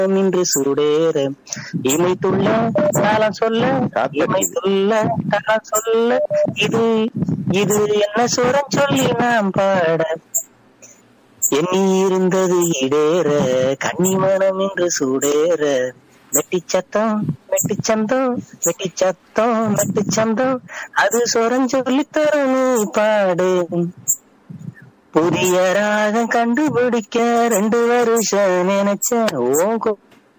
இன்று சூடேற இமை துள்ள காலம் சொல்ல இமை துள்ள காலம் சொல்ல இது இது என்ன சுரம் சொல்லி நாம் பாட எண்ணி இருந்தது இடேற கன்னி மனம் என்று சூடேற மெட்டி சத்தம் மெட்டி சந்தம் மெட்டி சத்தம் மெட்டி சந்தம் அது சொரஞ்சொல்லி தரும் நீ பாடு புதிய ராகம் கண்டுபிடிக்க ரெண்டு வருஷம் நினைச்சேன் ஓங்கோ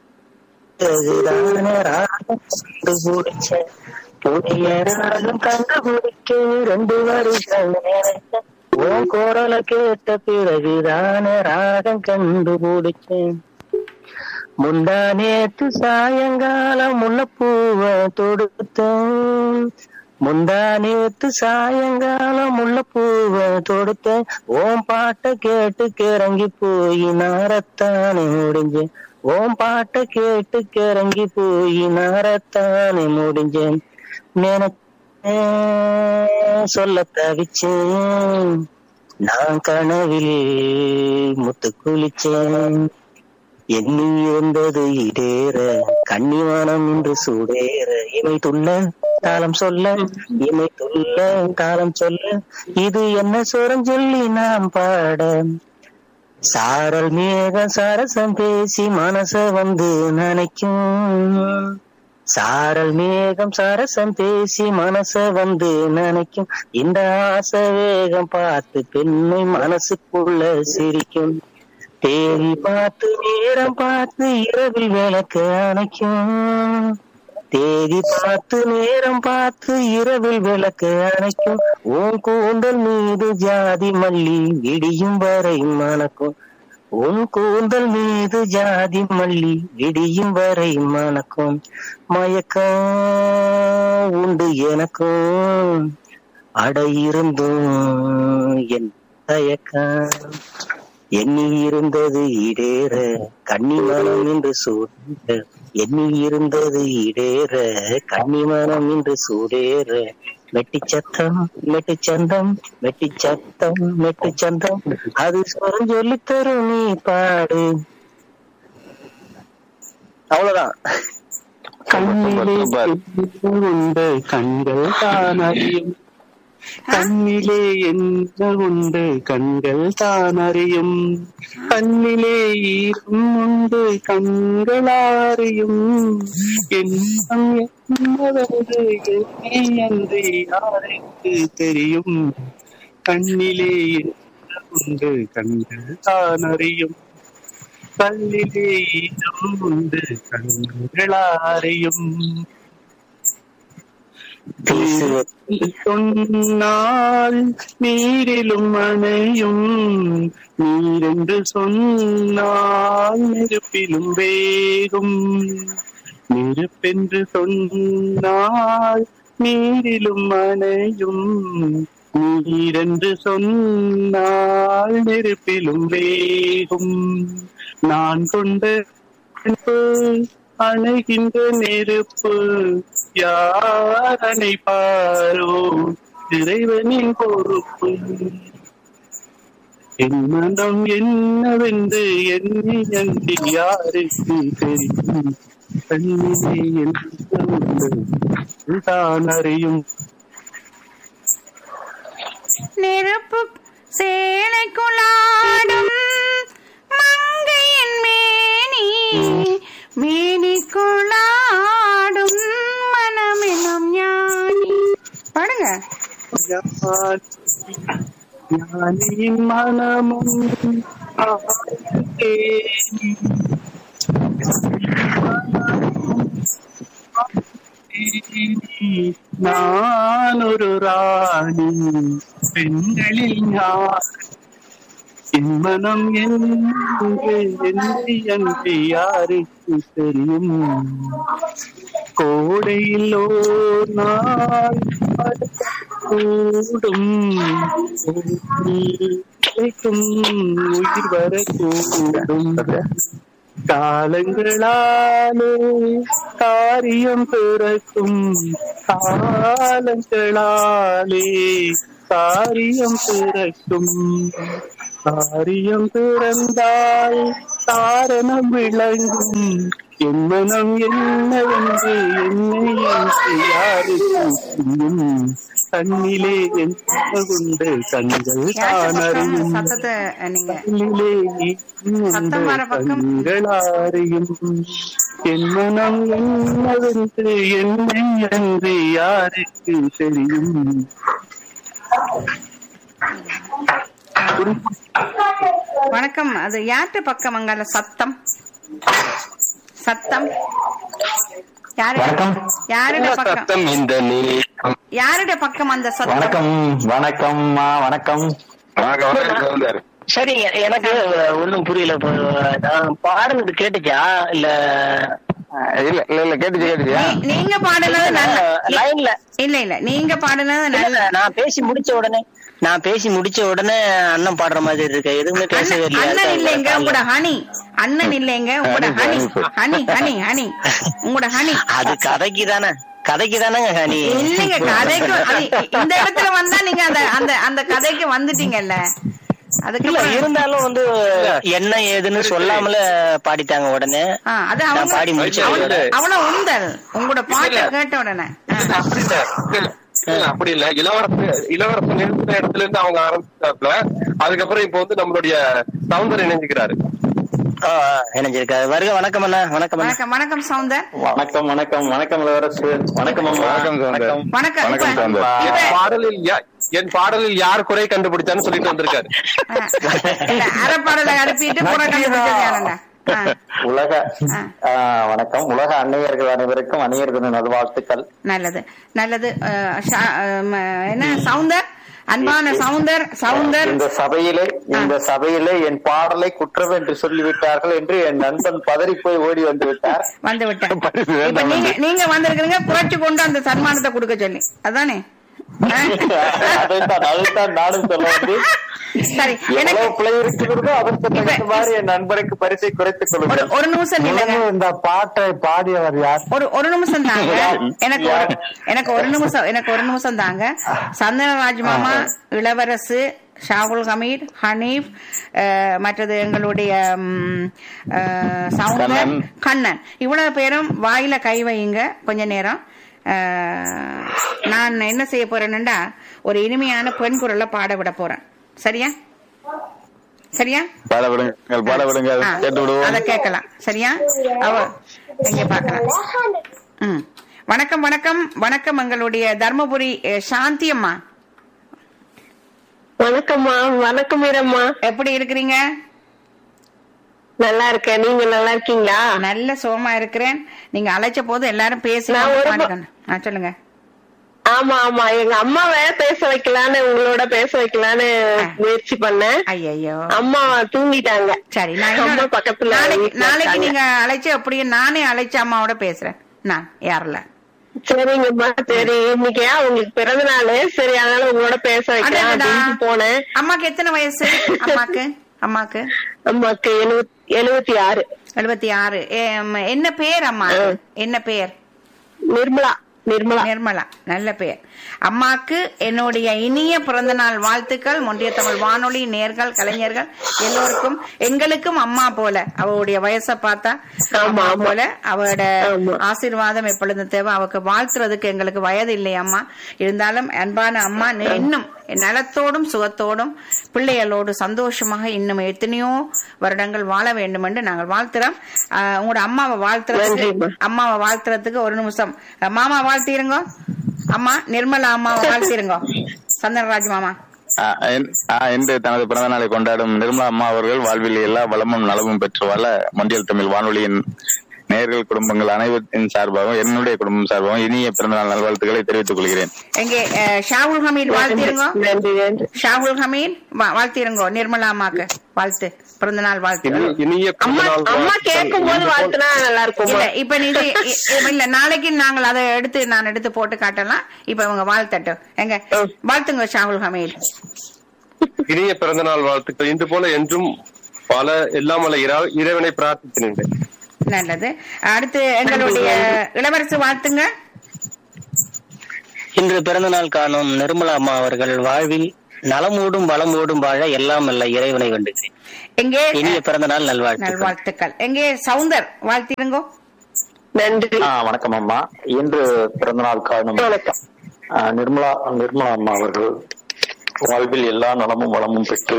ராகம் கண்டுபிடிச்சேன் புதிய ராகம் கண்டுபிடிக்க ரெண்டு வருஷம் நினைச்சேன் உன் குரலை கேட்ட பிறகுதான ராகம் கண்டுபிடிச்சேன் முந்தா நேத்து சாயங்காலம் முல்லைப்பூவ தொடுத்தேன் முந்தா நேத்து சாயங்காலம் முல்லைப்பூவ தொடுத்தேன் ஓம் பாட்டை கேட்டு கிறங்கி போய் நாரத்தானே முடிஞ்சேன் ஓம் பாட்டை கேட்டு கிறங்கி போய் நாரத்தானே முடிஞ்சேன் நினைச்சேன் சொல்ல தவிச்சேன் நான் கனவில் முத்து குளிச்சேன் எண்ணி இருந்தது இடேற கன்னிவானம் இன்று சூடேற இமை துள்ள காலம் சொல்ல இமை துள்ள காலம் சொல்ல இது என்ன சுரம் சொல்லி நாம் பாட சாரல் மேக சரசம் பேசி மனச வந்து நினைக்கும் சாரல் மேகம் சரசம் பேசி மனச வந்து நினைக்கும் இந்த ஆசை வேகம் பார்த்து பெண்ணை மனசுக்குள்ள சிரிக்கும் தேதி பார்த்து நேரம் பார்த்து இரவில் விளக்கு அணைக்கும் தேதி பார்த்து நேரம் பார்த்து இரவில் விளக்கு அணைக்கும் உன் கூந்தல் மீது ஜாதி மல்லி விடியும் வரை மணக்கும் உன் கூந்தல் மீது ஜாதி மல்லி விடியும் வரை மணக்கும் மயக்கம் உண்டு எனக்கும் அட இருந்தும் என் தயக்கம் எண்ணி இருந்தது இடேற கன்னி மனம் என்று சூடேற எண்ணி இருந்தது இடேற கன்னி மனம் என்று சூடேற மெட்டி சத்தம் மெட்டி சந்தம் மெட்டி சத்தம் மெட்டி சந்தம் அது சொரம் சொல்லி தரும் நீ பாடு அவ்வளவுதான் கண்ணிலே சூப்பர். உண்டு கண்கள் தான் அறியும் கண்ணிலே என்ன உண்டு கண்கள் தான் அறியும் கண்ணிலே ஈரம் உண்டு கண்கள் அறியும் எண்ணம் என்னவென்று என்னை அன்று யாருக்கு தெரியும் கண்ணிலே என்ன உண்டு கண்கள் தான் அறியும் கண்ணிலே ஈரம் உண்டு கண்கள் அறியும் பேசுவது சொன்னால் நீரிலும் அணையும் நீரென்று சொன்னால் நெருப்பிலும் வேகும் நெருப்பென்று சொன்னால் நீரிலும் அணையும் நீரென்று சொன்னால் நெருப்பிலும் வேகும் நான் கொண்ட நெருப்பு அணைகின்ற நெருப்பு யார் அணைப்பாரோ இறைவனின் பொறுப்பு என் மனம் என்னவென்று எண்ணி அன்றி யாருக்கு தெரியும் கண்ணிலே என்ன உண்டு தான் அறியும் நெருப்பு சேலைக்குள்ளாடும் மங்கையின் மேனி மேனிக்குள்ளாடும் மனமெனும் ஞானி பாடுங்க ஞானியின் மனமும் தேடி நான் ஒரு ராணி பெண்களில் ஞான் என் மனம் என்று என்று என்று யாருக்கு தெரியும் கோடையில் ஓர் நாள் கூடும் உயிர்க்கும் உயிர் வரக்கூடும் காலங்களாலே காரியம் பிறக்கும் காலங்களாலே காரியம் பிறக்கும் காரியம் பிறந்தால் காரணம் விளங்கும் என் மனம் என்னவென்று என்னை என்று யாருக்கும் தெரியும் கண்ணிலே என்ன கொண்டு கண்கள் யார்கிட்ட தான் பக்கம் அறியும் சத்தத்தை அஹ், நீங்க கண்ணிலே என்ன சத்தம் வர கொண்டு பக்கம். கண்கள் அறியும் என் மனம் என்னவென்று என்னை என்று யாருக்கு தெரியும் வணக்கம் அது யார்கிட்ட பக்கம் அங்கால சத்தம் சத்தம் யாரு வணக்கம். யாருடைய பக்கம் சத்தம் இந்த நீக்கம் யாருடைய பக்கம் அந்த சத்தம் வணக்கம் வணக்கம்மா வணக்கம் வணக்கம் வணக்கம் சௌந்தர். சரி எனக்கு ஒண்ணும் புரியல இப்போ நான் பாடுனது கேட்டுச்சா இல்ல இல்ல இல்ல இல்ல கேட்டுச்சு கேட்டுச்சு நீ- நீங்க பாடுனது நல்ல லைன்ல இல்ல இல்ல நீங்க பாடுனது இல்ல, நல்ல நான் பேசி முடிச்ச உடனே நான் பேசி முடிச்ச உடனே அண்ணன் பாடுற மாதிரி இருக்கு எதுவுமே பேசவே அண்ணன் அண்ணன் இல்லைங்க உங்களோட ஹனி அண்ணன் இல்லைங்க உங்களோட ஹனி ஹனி ஹனி ஹனி உங்களோட ஹனி அது கதைக்கு தானே கதைக்கு தானேங்க ஹனி இல்லைங்க கதைக்கு அது இந்த இடத்துல வந்தா நீங்க அந்த அந்த அந்த கதைக்கு வந்துட்டீங்கல்ல இல்ல அதுக்கு இருந்தாலும் வந்து என்ன ஏதுன்னு சொல்லாமல பாடிட்டாங்க உடனே ஆ, அது நான் அவங்க பாடி முடிச்ச அவ்வளவு- உடனே அவ்வளவு உந்தல் உங்களோட பாட்டை இல்ல. கேட்ட உடனே ஆ. அப்படி இல்ல இல்ல, இல்ல, அப்படி இல்ல இளவரசு இளவரசு நிறுத்தின இடத்துல இருந்து அவங்க ஆரம்பிச்சாப்ல அதுக்கப்புறம் இப்ப வந்து நம்மளுடைய சௌந்தர் இணைஞ்சுக்கிறாரு ஆ, ஆ, இணைஞ்சிருக்காரு வருக வணக்கம் அண்ணா வணக்கம் அண்ணா வணக்கம் வணக்கம் சவுந்தர் வணக்கம் வணக்கம் வணக்கம் இளவரசு வணக்கம் அம்மா. வணக்கம் சௌந்தர். வணக்கம் வணக்கம் இப்ப- சௌந்தர். இப்ப- என் பாடலில் யா- என் பாடலில் யார் குறை கண்டுபிடிச்சான்னு சொல்லிட்டு வந்திருக்காரு ஆ. இல்ல, அரைப்பாடலை அனுப்பிட்டு புறக்கணி பிடிச்சது உலக ஆ. ஆ, வணக்கம் உலக அன்னையர்கள் அனைவருக்கும் அன்னையர் தின நல்வாழ்த்துக்கள் நல்லது நல்லது அஹ், ஷா- அஹ், ம- என்ன சவுந்தர் அன்பான சவுந்தர் சவுந்தர் இந்த சபையிலே இந்த சபையிலே என் பாடலை குற்றம் என்று சொல்லிவிட்டார்கள் என்று என் நண்பன் பதறி போய் ஓடி வந்து விட்டார் வந்து விட்டேன் இப்ப நீங்க நீங்க வந்திருக்கிறீங்க குறைச்சு கொண்டு அந்த சன்மானத்தை கொடுக்க சொல்லி அதானே ஆ? அதைத்தான் அதைத்தான் நானும் சொல்ல வந்து சரி எனக்கு எவ்வளவு பிழை இருக்கிறதோ அதற்கு தகுந்த மாதிரி என் நண்பருக்கு பரிசை குறைத்துக் ஒரு கொள்ளுங்கள் ஒரு நிமிஷம் இல்லைங்க இந்த பாட்டை பாடியவர் யார் ஒரு ஒரு நிமிஷம் தாங்க எனக்கு ஒரு எனக்கு ஒரு நிமிஷம் எனக்கு ஒரு நிமிஷம் தாங்க சந்தனராஜ் மாமா இளவரசு ஷாகுல் ஹமீத் ஹனீஃப் அஹ், மற்றது எங்களுடைய ம், அஹ், சவுந்தர் கண்ணன். கண்ணன் இவ்வளவு பேரும் வாயில கை வையுங்க கொஞ்ச நேரம் அஹ், நான் என்ன செய்ய போறேன்னுடா ஒரு இனிமையான பெண் குரல்ல பாட விட போறேன் சரியா சரியா பாட விடுங்க பாட விடுங்க ஆ, கேட்டு அத விடுவோம் கேட்கலாம் சரியா அவ எங்க பாக்கலாம் ம். வணக்கம் வணக்கம் வணக்கம் எங்களுடைய தர்மபுரி அஹ், சாந்தி அம்மா வணக்கம்மா வணக்கம் வீரம்மா எப்படி இருக்கிறீங்க நல்லா இருக்கேன் நீங்க நல்லா இருக்கீங்களா நல்ல சுகமா இருக்கிறேன் நீங்க அழைச்ச போது எல்லாரும் பேசி நான் ஒரு ப- பாடிக்கணும். ஆ, சொல்லுங்க ஆமா ஆமா எங்க அம்மாவை பேச வைக்கலான்னு உங்களோட பேச வைக்கலான்னு முயற்சி பண்ணேன் ஐயோ அம்மா தூங்கிட்டாங்க சரி நான் அம்மா இன்னொரு- பக்கத்துல நாளைக்கு வீட்ல நாளைக்கு இருக்காங்க. நீங்க அழைச்சு அப்படியே நானே அழைச்ச அம்மாவோட பேசுறேன் நான் யாரில்ல சரிங்கம்மா சரி இன்னைக்கு உங்களுக்கு பிறந்த நாள் சரி அதனால உங்களோட பேச வைக்கலாம் அடடடா. அப்படின்னு போனேன் அம்மாக்கு எத்தனை வயசு அம்மாக்கு அம்மாக்கு அம்மாக்கு எழுபத்தி எழுபத்தி ஆறு எழுபத்தி ஆறு என்ன பேர் அம்மா என்ன பேர் நிர்மலா நிர்மலா நிர்மலா நல்ல பேர் அம்மாக்கு என்னுடைய இனிய பிறந்த நாள் வாழ்த்துக்கள் மொன்றிய தமிழ் வானொலி நேர்கள் கலைஞர்கள் எல்லோருக்கும் எங்களுக்கும் அம்மா போல அவளுடைய வயசை பார்த்தா அம்மா ஆமா. போல அவளோட ஆமா. ஆசீர்வாதம் எப்பொழுதும் தேவை அவக்கு வாழ்த்துறதுக்கு எங்களுக்கு வயது இல்லை அம்மா இருந்தாலும் அன்பான அம்மா நீ இன்னும் நலத்தோடும் சுகத்தோடும் பிள்ளைகளோடு சந்தோஷமாக இன்னும் எத்தனையோ வருடங்கள் வாழ வேண்டும் என்று நாங்கள் வாழ்த்துறோம் ஆஹ் உங்களோட அம்மாவை வாழ்த்துறதுக்கு நன்றிம்மா. அம்மாவை வாழ்த்துறதுக்கு ஒரு நிமிஷம் அஹ் மாமா வாழ்த்திருங்க அம்மா நிர்மலா அம்மாவை வாழ்த்திருங்க சந்தனராஜ் மாமா ஆ, என்- ஆ, இன்று தனது பிறந்த நாளை கொண்டாடும் நிர்மலா அம்மா அவர்கள் வாழ்வில் எல்லா வளமும் நலமும் பெற்று வாழ மொண்டியல் தமிழ் வானொலியின் நேர்கள் குடும்பங்கள் அனைவரின் சார்பாகவும் என்னுடைய குடும்பம் சார்பாகவும் இனிய பிறந்தநாள் நல்வாழ்த்துக்களை தெரிவித்துக் கொள்கிறேன் எங்கே அஹ், ஷாவுல் ஹமீத் வாழ்த்திருங்க நன்றி நன்றி ஷாவுல் ஹமீத் வா- வாழ்த்திருங்க நிர்மலா அம்மாக்கு வாழ்த்து பிறந்த நாள் வாழ்த்து இனி- இனிய அம்மா பிறந்தநாள் அம்மா வாழ்த்துக்கள். கேட்கும் போது வாழ்த்துனா நல்லா இருக்கும்மா இல்ல இப்ப நீங்க இ- இ- இல்ல நாளைக்கு நாங்கள் அதை எடுத்து நான் எடுத்து போட்டு காட்டலாம் இப்ப இவங்க வாழ்த்தட்டும் எங்க வாழ்த்துங்க ஷாகுல் ஹமீத் இனிய பிறந்தநாள் வாழ்த்துக்கள் இன்று போல என்றும் பல எல்லாம் வல்ல இரா- இறைவனை பிரார்த்திக்கிறேன் நல்லது அடுத்து எங்களுடைய இளவரசு வாழ்த்துங்க இன்று பிறந்த நாள் காணும் நிர்மலா அம்மா அவர்கள் வாழ்வில் நலமோடும் வளமோடும் வாழ எல்லாம் அல்ல இறைவனை வேண்டுகிறேன் எங்கே இனிய பிறந்த நாள் நல்வாழ்த்துக்கள் நல்வாழ்த்துக்கள் எங்கே சவுந்தர் வாழ்த்திடுங்கோ நன்றி ஆ, வணக்கம் அம்மா இன்று பிறந்தநாள் காணும் வணக்கம் ஆ, நிர்மலா நிர்மலா அம்மா அவர்கள் வாழ்வில் எல்லா நலமும் வளமும் பெற்று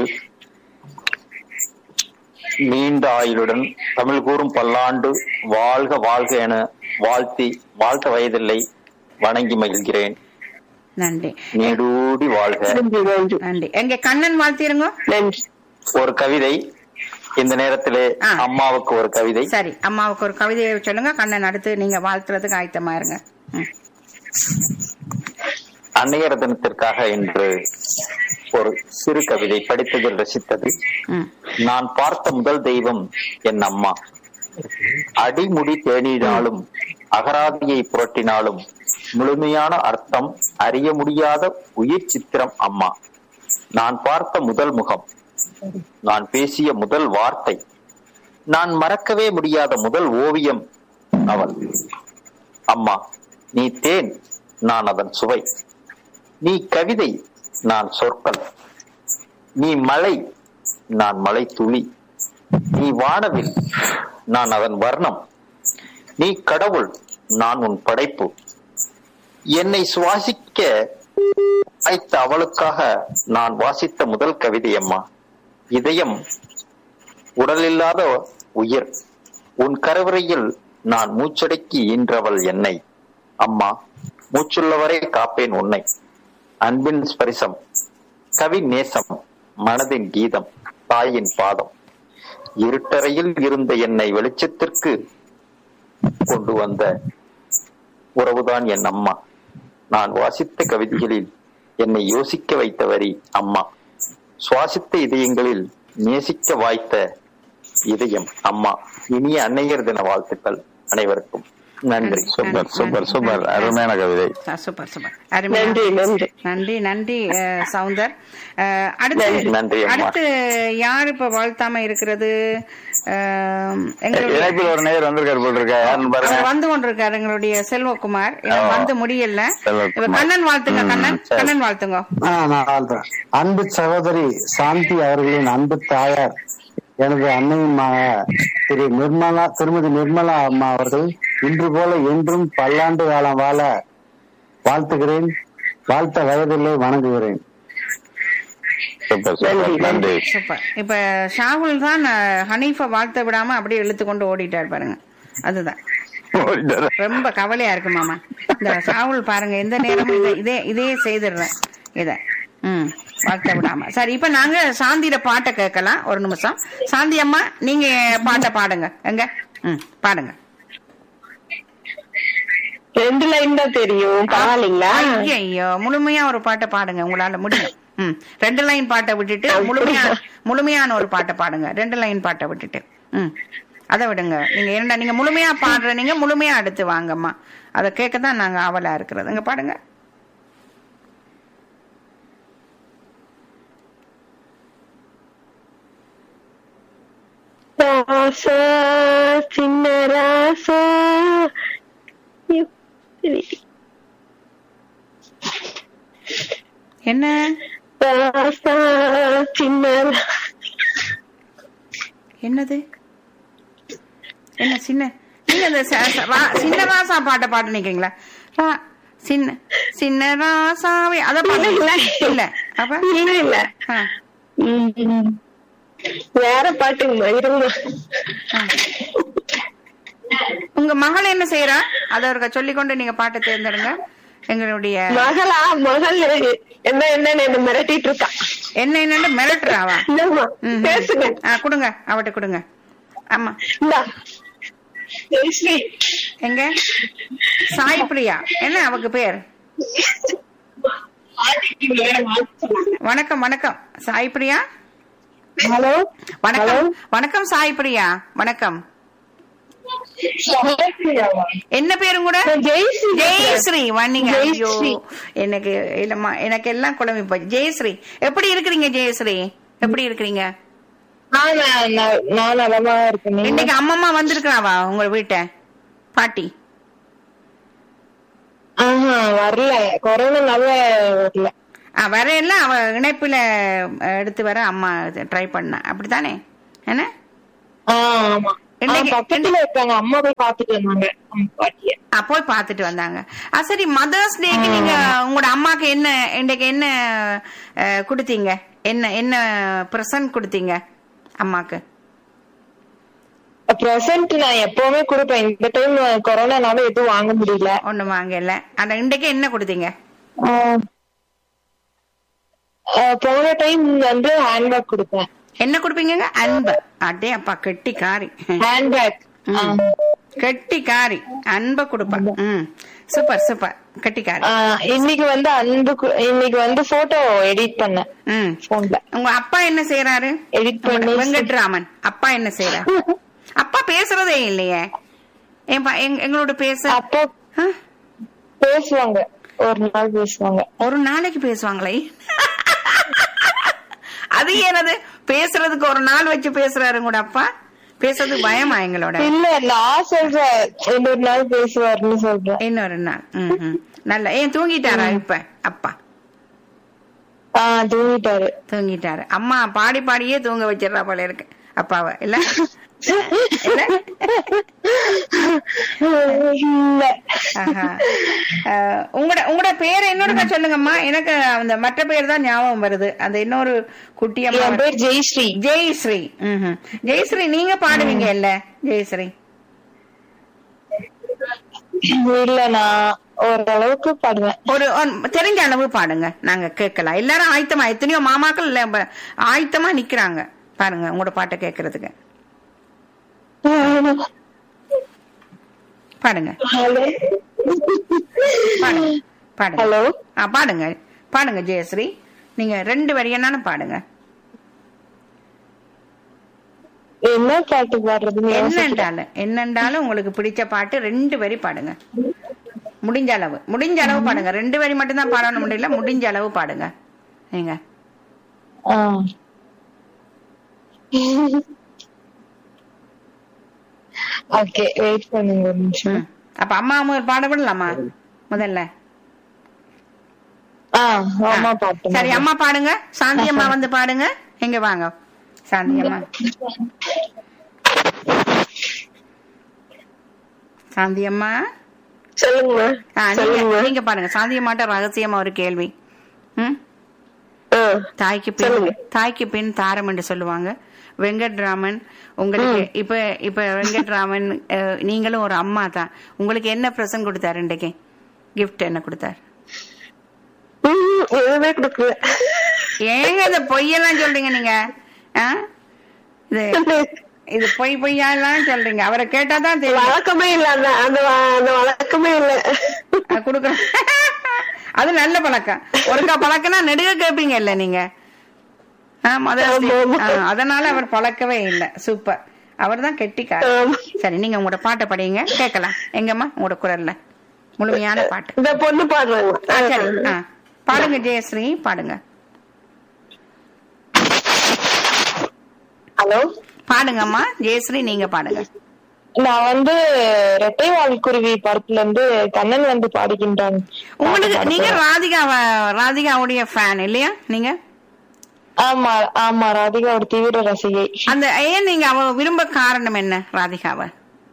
நீண்ட ஆயுளுடன் தமிழ் கூறும் பல்லாண்டு வாழ்க வாழ்க என வாழ்த்தி வாழ்த்த வயதில்லை வணங்கி மகிழ்கிறேன் நன்றி நீடூடி வாழ்க நன்றி நன்றி நன்றி எங்கே கண்ணன் வாழ்த்திருங்கோ நன்றி ஒரு கவிதை இந்த நேரத்திலே ஆ. அம்மாவுக்கு ஒரு கவிதை சரி அம்மாவுக்கு ஒரு கவிதையை சொல்லுங்க கண்ணன் அடுத்து நீங்க வாழ்த்துறதுக்கு ஆயத்தமா இருங்க ம். அன்னையர் தினத்திற்காக இன்று ஒரு சிறு கவிதை படித்ததில் ரசித்தது ம். நான் பார்த்த முதல் தெய்வம் என் அம்மா அடிமுடி தேடினாலும் அகராதியை புரட்டினாலும் முழுமையான அர்த்தம் அறிய முடியாத உயிர் சித்திரம் அம்மா நான் பார்த்த முதல் முகம் நான் பேசிய முதல் வார்த்தை நான் மறக்கவே முடியாத முதல் ஓவியம் அவள் அம்மா நீ தேன் நான் அதன் சுவை நீ கவிதை நான் சொற்கள் நீ மலை நான் மலை துளி நீ வானவில் நான் அதன் வர்ணம் நீ கடவுள் நான் உன் படைப்பு என்னை சுவாசிக்க வைத்த அவளுக்காக நான் வாசித்த முதல் கவிதை அம்மா இதயம் உடலில்லாத உயிர் உன் கருவறையில் நான் மூச்சடக்கி ஈன்றவள் என்னை அம்மா மூச்சுள்ளவரை காப்பேன் உன்னை அன்பின் ஸ்பரிசம் கவி நேசம் மனதின் கீதம் தாயின் பாதம் இருட்டறையில் இருந்த என்னை வெளிச்சத்திற்கு கொண்டு வந்த உறவுதான் என் அம்மா நான் வாசித்த கவிதைகளில் என்னை யோசிக்க வைத்த வரி அம்மா சுவாசித்த இதயங்களில் நேசிக்க வாய்த்த இதயம் அம்மா இனிய அன்னையர் தின வாழ்த்துக்கள் அனைவருக்கும் நன்றி சூப்பர் சூப்பர் சூப்பர் அருமையான கவிதை ஆ, சூப்பர் சூப்பர் அருமையா நன்றி நன்றி நன்றி நன்றி அஹ், சவுந்தர் அஹ், அடுத்து நன்றி, அம்மா. அடுத்து யார் இப்ப வாழ்த்தாம இருக்கிறது அஹ், எங்களுடைய இணைப்பில் ஒரு நேர் வந்திருக்காரு போல் இருக்க யாருன்னு பாருங்க அவர் வந்து கொண்டிருக்காரு எங்களுடைய செல்வகுமார் இன்னும் ஆ. வந்து முடியல செல்வகுமார். இப்ப கண்ணன் வாழ்த்துங்க ம், கண்ணன் சரி. கண்ணன் வாழ்த்துங்க ஆ, நான் வாழ்த்துறேன் அன்பு சகோதரி சாந்தி அவர்களின் அன்பு தாயார் எனது அன்னையின் மக திரு நிர்மலா திருமதி நிர்மலா அம்மா அவர்கள் இன்று போல என்றும் பல்லாண்டு காலம் வாழ வாழ்த்துகிறேன் வாழ்த்த வயதில்லை வணங்குகிறேன் சூப்பர் சூப்பர் நன்றி சூப்பர் இப்ப ஷாகுல் தான் அஹ், ஹனீஃபை வாழ்த்த விடாம அப்படியே இழுத்து கொண்டு ஓடிட்டார் பாருங்க அதுதான் ரொம்ப கவலையா இருக்கு மாமா இந்த ஷாகுல் பாருங்க எந்த நேரமும் இதை இதே இதே செய்திடுறேன் இத ம் வாழ்த்த விடாம சரி இப்ப நாங்க சாந்தியில பாட்டை கேட்கலாம் ஒரு நிமிஷம் சாந்தி அம்மா நீங்க பாட்டை பாடுங்க எங்க ம் பாடுங்க ரெண்டு லைன் தான் தெரியும் பரவாயில்லைங்களா ஐயோ முழுமையா ஒரு பாட்டை பாடுங்க உங்களால முடியும் ம் ரெண்டு லைன் பாட்டை விட்டுட்டு முழுமையா முழுமையான ஒரு பாட்டை பாடுங்க ரெண்டு லைன் பாட்டை விட்டுட்டு ம் அதை விடுங்க நீங்க இரண்டா நீங்க முழுமையா பாடுற நீங்க முழுமையா அடுத்து வாங்கம்மா அதை கேட்க தான் நாங்க ஆவலா இருக்கிறது இங்க பாடுங்க ராசா சின்ன ராசா எப்படி? என்ன ராசா சின்ன ரா- என்னது என்ன சின்ன நீங்க இந்த ச- ச- ரா- சின்ன ராசா பாட்டை பாட்டு நிக்கிறீங்களா ரா- சின்ன சின்ன ராசாவே அத பாட்டு இல்ல, இல்ல அப்ப இல்ல இல்ல ஆ, ம். வேற பாட்டுங்கம்மா இருங்க ஆ. உங்க மகள் என்ன செய்யறா அத ஒருக்க சொல்லிக் கொண்டு நீங்க பாட்டை தேர்ந்தெடுங்க எங்களுடைய மகளா மகள் என்ன என்னன்னு என்ன மிரட்டிட்டு இருக்கா என்ன என்னன்னு மிரட்டுறாவா இல்லம்மா ம். பேசுங்க ஆ கொடுங்க அவட்ட கொடுங்க ஆமா இந்தா. ஜெயஸ்ரீ எங்க சாய் பிரியா என்ன அவக்கு பேர் வணக்கம் வணக்கம் சாய் பிரியா ஹலோ வணக்கம் வணக்கம் சாய் பிரியா வணக்கம் என்ன பேரும் கூட ஜெயஸ்ரீ ஜெயஸ்ரீ வந்தீங்க ஐயோ ஜெயஸ்ரீ. எனக்கு இல்லம்மா எனக்கு எல்லாம் குழம்பி போச்சு ஜெயஸ்ரீ எப்படி இருக்கிறீங்க ஜெயஸ்ரீ எப்படி இருக்கிறீங்க நான் நான் நான் நலமா இருக்கேன் நீங்க? இன்னைக்கு அம்மம்மா வந்திருக்கிறாவா உங்க வீட்டை பாட்டி ஆஹா வரல கொரோனானால வரல ஆ வரையில அவ இணைப்புல அஹ், எடுத்து வர அம்மா ட்ரை பண்ண அப்படித்தானே என்ன ஆ, ஆமா ஆ, இன்னைக்கு- பக்கத்துல இருக்காங்க அம்மா போய் பாத்துட்டு வந்தாங்க அம்மா பாட்டிய ஆ, போய் பார்த்துட்டு வந்தாங்க ஆ சரி மதர்ஸ் டேக்கு நீங்க உங்களோட அம்மாக்கு என்ன இன்றைக்கு என்ன அஹ், கொடுத்தீங்க என்ன என்ன ப்ரெசன்ட் கொடுத்தீங்க அம்மாக்கு பிரசன்ட் நான் எப்பவுமே கொடுப்பேன் இந்த டைம் கொரோனானால எதுவும் வாங்க முடியல ஒண்ணு வாங்கல அந்த இன்றைக்கு என்ன கொடுத்தீங்க ஆ, ஆ, போன டைம் வந்து ஹேண்ட்பேக் கொடுப்பேன் என்ன கொடுப்பீங்க அன்பு அடே அப்பா கெட்டி காரி ஹேண்ட்பேக் கெட்டி காரி அன்பை கொடுப்பா ம் சூப்பர் சூப்பர் கெட்டி காரி இன்னைக்கு வந்து அன்பு கு- இன்னைக்கு வந்து போட்டோ எடிட் பண்ணேன் ம் போன்ல உங்க அப்பா என்ன செய்யறாரு எடிட் பண்ணி வெங்கட்ராமன் அப்பா என்ன செய்யறாரு அப்பா பேசுறதே இல்லையே ஏன்பா எங்க- எங்களோட பேச அப்போ ஆ? பேசுவாங்க ஒரு நாள் பேசுவாங்க ஒரு நாளைக்கு பேசுவாங்களே அது என்னது பேசுறதுக்கு ஒரு நாள் வச்சு பேசுறாரு கூட அப்பா பேசுறது பயமா எங்களோட இல்ல நான் சொல்றேன் இன்னொரு நாள் பேசுவாருன்னு சொல்றேன் இன்னொரு நாள் ம், ம். நல்ல ஏன் தூங்கிட்டாரா இப்ப அப்பா ஆஹ் தூங்கிட்டாரு தூங்கிட்டாரு அம்மா பாடி பாடியே தூங்க வச்சிடுறா போல இருக்கு அப்பாவை இல்ல இல்ல இல்ல ஆஹா. அஹ், உங்களோட உங்களோட பேர் என்னோட சொல்லுங்கம்மா எனக்கு அந்த மற்ற பேர் தான் ஞாபகம் வருது அந்த இன்னொரு குட்டி அம்மா என் பேர் ஜெயஸ்ரீ ஜெயஸ்ரீ ம்ஹும். ஜெயஸ்ரீ நீங்க பாடுவீங்க இல்ல ஜெயஸ்ரீ இல்ல நான் ஓரளவுக்கு பாடுவேன் ஒரு ஒரு தெரிஞ்ச அளவு பாடுங்க நாங்க கேட்கலாம் எல்லாரும் ஆயத்தமா எத்தனையோ மாமாக்கள் இல்ல ப- ஆயத்தமா நிக்கிறாங்க பாருங்க உங்களோட பாட்டை கேட்கறதுக்கு பாடுங்க ஹலோ பாடுங்க பாடுங்க ஹலோ ஆ பாடுங்க பாடுங்க ஜெயஸ்ரீ நீங்க ரெண்டு வரி என்னன்னு பாடுங்க என்ன பாட்டு பாடுறதுன்னு யோசிக்கிறேன். என்னண்டாலும் என்னண்டாலும் உங்களுக்கு பிடிச்ச பாட்டு ரெண்டு வரி பாடுங்க முடிஞ்ச அளவு முடிஞ்ச அளவு பாடுங்க ரெண்டு வரி மட்டும்தான் பாடணும் முடியல முடிஞ்ச அளவு பாடுங்க நீங்க ஆ. ஓகே வெயிட் பண்ணுங்க ஒரு நிமிஷம் ம். அப்ப அம்மா அம்மா ஒரு பாட விடலாமா முதல்ல ஆ அம்மா பாட்டு சரி அம்மா பாடுங்க சாந்தி அம்மா வந்து பாடுங்க எங்க வாங்க சாந்தி அம்மா சாந்தி அம்மா சொல்லுங்க ஆ, நீங்க சொல்லுங்க நீங்க பாடுங்க சாந்தி அம்மாட்ட ரகசியமா ஒரு கேள்வி ம் ஆ, தாய்க்கு பின் சொல்லுங்க. தாய்க்கு பின் தாரம் என்று சொல்லுவாங்க வெங்கட்ராமன் உங்களுக்கு இப்ப இப்ப வெங்கட்ராமன் அஹ், நீங்களும் ஒரு அம்மா தான் உங்களுக்கு என்ன பிரசன்ட் கொடுத்தாரு இன்றைக்கு கிஃப்ட் என்ன கொடுத்தாரு ம், எதுவுமே கொடுக்கல ஏங்க இந்த பொய்யெல்லாம் சொல்றீங்க நீங்க ஆ? இது இது பொய் பொய்யாலாம் சொல்றீங்க அவரை கேட்டாதான் தெரியும் வழக்கமே இல்ல அந்த அந்த வ- அந்த வழக்கமே இல்ல அது கொடுக்கணும் அது நல்ல பழக்கம் ஒருக்கா பழக்கம்னா நெடுக கேட்பீங்க இல்ல நீங்க ஆ, Mother's Day. ஆ, அதனால அவர் பழக்கவே இல்ல சூப்பர் அவர் தான் கெட்டிக்கார் ஆமா. சரி நீங்க உங்களோட பாட்டை படிங்க கேட்கலாம் எங்கம்மா உங்களோட குரல்ல முழுமையான பாட்டு இந்த பொண்ணு பாடுறாங்க ஆ, சரி ஆ. பாடுங்க ஜெயஸ்ரீ பாடுங்க ஹலோ பாடுங்கம்மா ஜெயஸ்ரீ நீங்க பாடுங்க நான் வந்து ரெட்டை வால்குருவி படத்துல இருந்து கண்ணன் வந்து பாடுகின்றான் உங்களுக்கு நீங்க ராதிகா ராதிகாவுடைய ஃபேன் இல்லையா நீங்க ஆமா ஆமா ராதிகாவோட தீவிர ரசிகை அந்த ஏன் நீங்க அவ விரும்ப காரணம் என்ன ராதிகாவை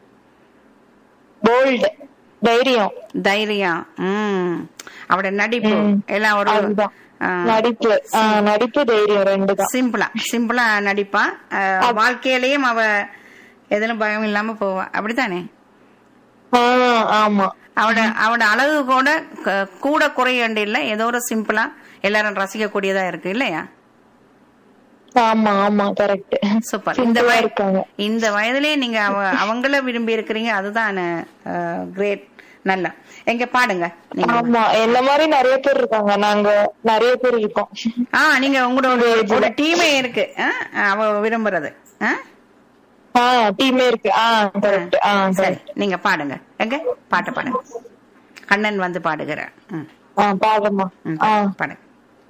போல்டு தைரியம் தைரியம் உம் அவட நடிப்பு ம். எல்லாம் ஒரு அதுதான் ஆ, நடிப்பு ஆ, நடிப்பு தைரியம் ரெண்டு தான் சிம்பிளா சிம்பிளா நடிப்பா அஹ், வாழ்க்கையிலயும் அவ எதிலும் பயம் இல்லாம போவா அப்படித்தானே ஆ, ஆமா அவட அவட அழகு கூட க- கூட குறையண்டு இல்ல ஏதோ ஒரு சிம்பிளா எல்லாரும் ரசிக்க கூடியதா இருக்கு இல்லையா ஆமா ஆமா கரெக்ட் சூப்பர் இந்த சிம்பிளா வய- இருக்காங்க இந்த வயதிலே நீங்க அவ- அவங்கள விரும்பி இருக்கிறீங்க அதுதான் கிரேட் நல்லா எங்க பாடுங்க நீங்க ஆமா என்ன மாதிரி நிறைய பேர் இருக்காங்க நாங்க நிறைய பேர் இருக்கோம் ஆ நீங்க உங்களோட ஒரு டீமே இருக்கு ஆ? அவ விரும்புறது ஆ? ஆ டீமே இருக்கு ஆ கரெக்ட் ஆ சரி கரெக்ட் நீங்க பாடுங்க எங்க பாட்டு பாடுங்க கண்ணன் வந்து பாடுகிறார் ம், ஆ பாடுமா ம், ஆ பாடுங்க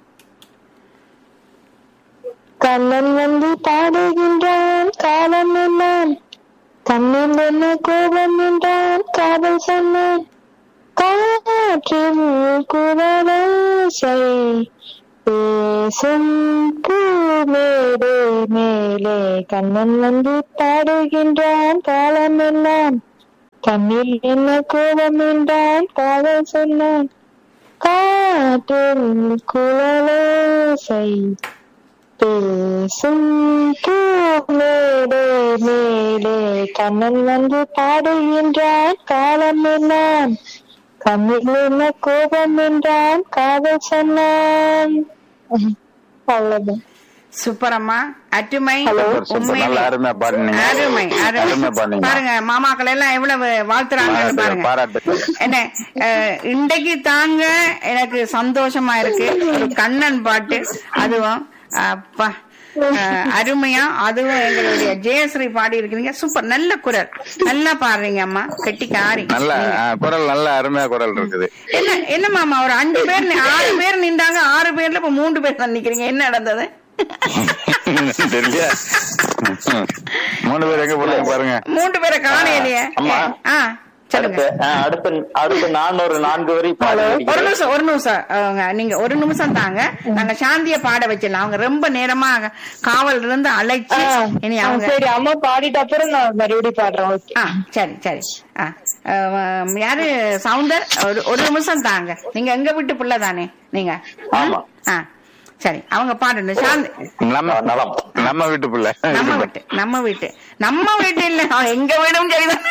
கண்ணன் வந்து பாடுகின்றான் காலம் எல்லாம் கண்ணில் என்ன கோபம் என்றான் காதல் சொன்னான் காற்றில் குரலோசை பேசும் பூமேடை மேலே கண்ணன் வந்து பாடுகின்றான் காலமெல்லாம் கண்ணில் என்ன கோபம் என்றான் காதல் சொன்னான் காற்றில் குழலோசை பேசும் பூமேடை மேலே கண்ணன் வந்து பாடுகின்றான் காலமெல்லாம் கண்ணில் என்ன கோபம் என்றான் காதல் சொன்னான் அவ்வளவுதான் சூப்பர் அம்மா அட்டுமை சூப்பர், சூப்பர். உண்மையிலே. நல்ல அருமையா பாடுனீங்க. அருமை அருமையா அருமை பாடுனீங்க. பாருங்க மாமாக்கள் எல்லாம் எவ்வளவு வாழ்த்துறாங்கன்னு பாருங்க பாராட்டுகள் என்ன அஹ், இன்றைக்கு தாங்க எனக்கு சந்தோஷமா இருக்கு ஒரு கண்ணன் பாட்டு அதுவும் அப்பா அஹ், அருமையா அதுவும் எங்களுடைய ஜெயஸ்ரீ பாடி இருக்கிறீங்க சூப்பர் நல்ல குரல் நல்லா பாடுறீங்க அம்மா கெட்டிக்காரி நல்ல ஆ, குரல் நல்ல அருமையா குரல் இருக்குது என்ன என்ன மாமா ஒரு அஞ்சு பேர் நி- ஆறு பேர் நின்றாங்க ஆறு பேர்ல இப்ப மூன்று பேர் தான் நிக்கிறீங்க என்ன நடந்தது தெரியல மூணு பேர் எங்க போறாங்க பாருங்க மூன்று பேரை காணையிலேயே அம்மா. ஆ சொல்லுங்க அடுத்து ஆ, அடுத்து அடுத்து நான் ஒரு நான்கு வரி பாடி ஒரு முடிக்கிறேன். நிமிஷம் ஒரு நிமிஷம் அவங்க நீங்க ஒரு நிமிஷம் தாங்க நாங்க சாந்திய பாட வச்சிடலாம் அவங்க ரொம்ப நேரமா காவல் இருந்து அழைச்சு இனி அவங்க சரி அம்மா பாடிட்ட அப்புறம் நான் மறுபடியும் பாடுறேன் ஓகே ஆ சரி சரி ஆ அஹ், யாரு சவுண்டர் ஒரு ஒரு நிமிஷம் தாங்க நீங்க எங்க வீட்டு பிள்ளை தானே நீங்க ஆ? ஆமா. ஆ சரி அவங்க பாடணும் சாந்தி நம்ம நலம். நம்ம வீட்டு பிள்ளை நம்ம வீட்டு நம்ம வீட்டு நம்ம வீட்டு இல்ல அவ எங்க வீடும் சரிதான்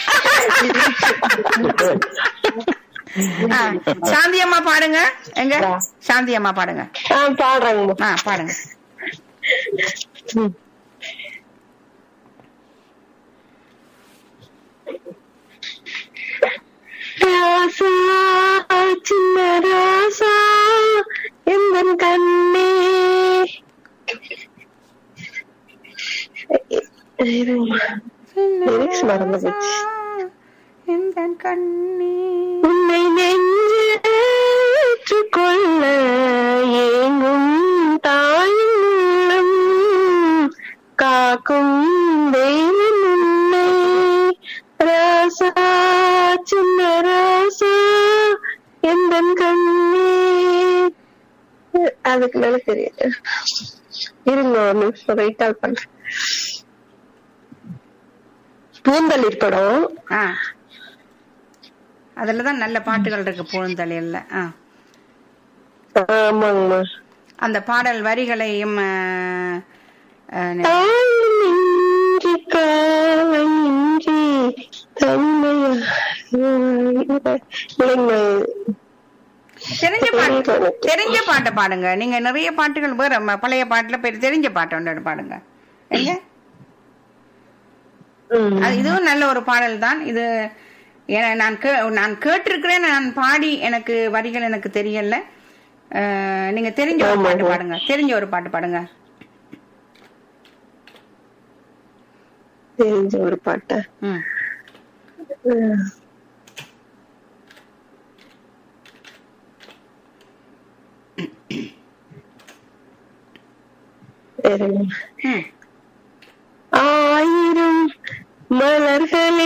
ஆ, சாந்தி அம்மா பாடுங்க எங்க சாந்தி அம்மா பாடுங்க ஆ பாடுறேங்க ஆ பாடுங்க ராசா சின்ன ராசா எந்தன் கண்ணே லிரிக்ஸ் மறந்து போச்சு இந்த கண்ணி உன்னை நெஞ்சேற்றுக் கொள்ள ஏங்கும் தாயின் உள்ளம் காக்கும் தெய்வம் உன்னை ராசா சின்ன ராசா எந்தன் கண்ணே அதுக்கு மேல தெரியாது இருங்க ஒரு நிமிஷம் ரைட்டால் பண்றேன் பூந்தளிர் படம் ஆ அதுலதான் நல்ல பாட்டுகள் இருக்கு பூந்தளியல்ல ஆ ஆமாங்கம்மா அந்த பாடல் வரிகளையும் ஆ, ஆ, தாயின்றி காவலின்றி தன்மையா இல்லைங்க தெரிஞ்ச பாட்டு தெரிஞ்ச பாட்டை பாடுங்க நீங்க நிறைய பாட்டுகள் வேற ம- பழைய பாட்டுல போய் தெரிஞ்ச பாட்டு ஒன்று பாடுங்க எங்க ம். அது இதுவும் நல்ல ஒரு பாடல் தான் இது எ- நான் கே- நான் கேட்டிருக்கிறேன் நான் பாடி எனக்கு வரிகள் எனக்கு தெரியல அஹ், நீங்க தெரிஞ்ச ஒரு பாட்டு பாடுங்க தெரிஞ்ச ஒரு பாட்டு பாடுங்க தெரிஞ்ச ஒரு பாட்டை ம் ம். இருங்க. ம்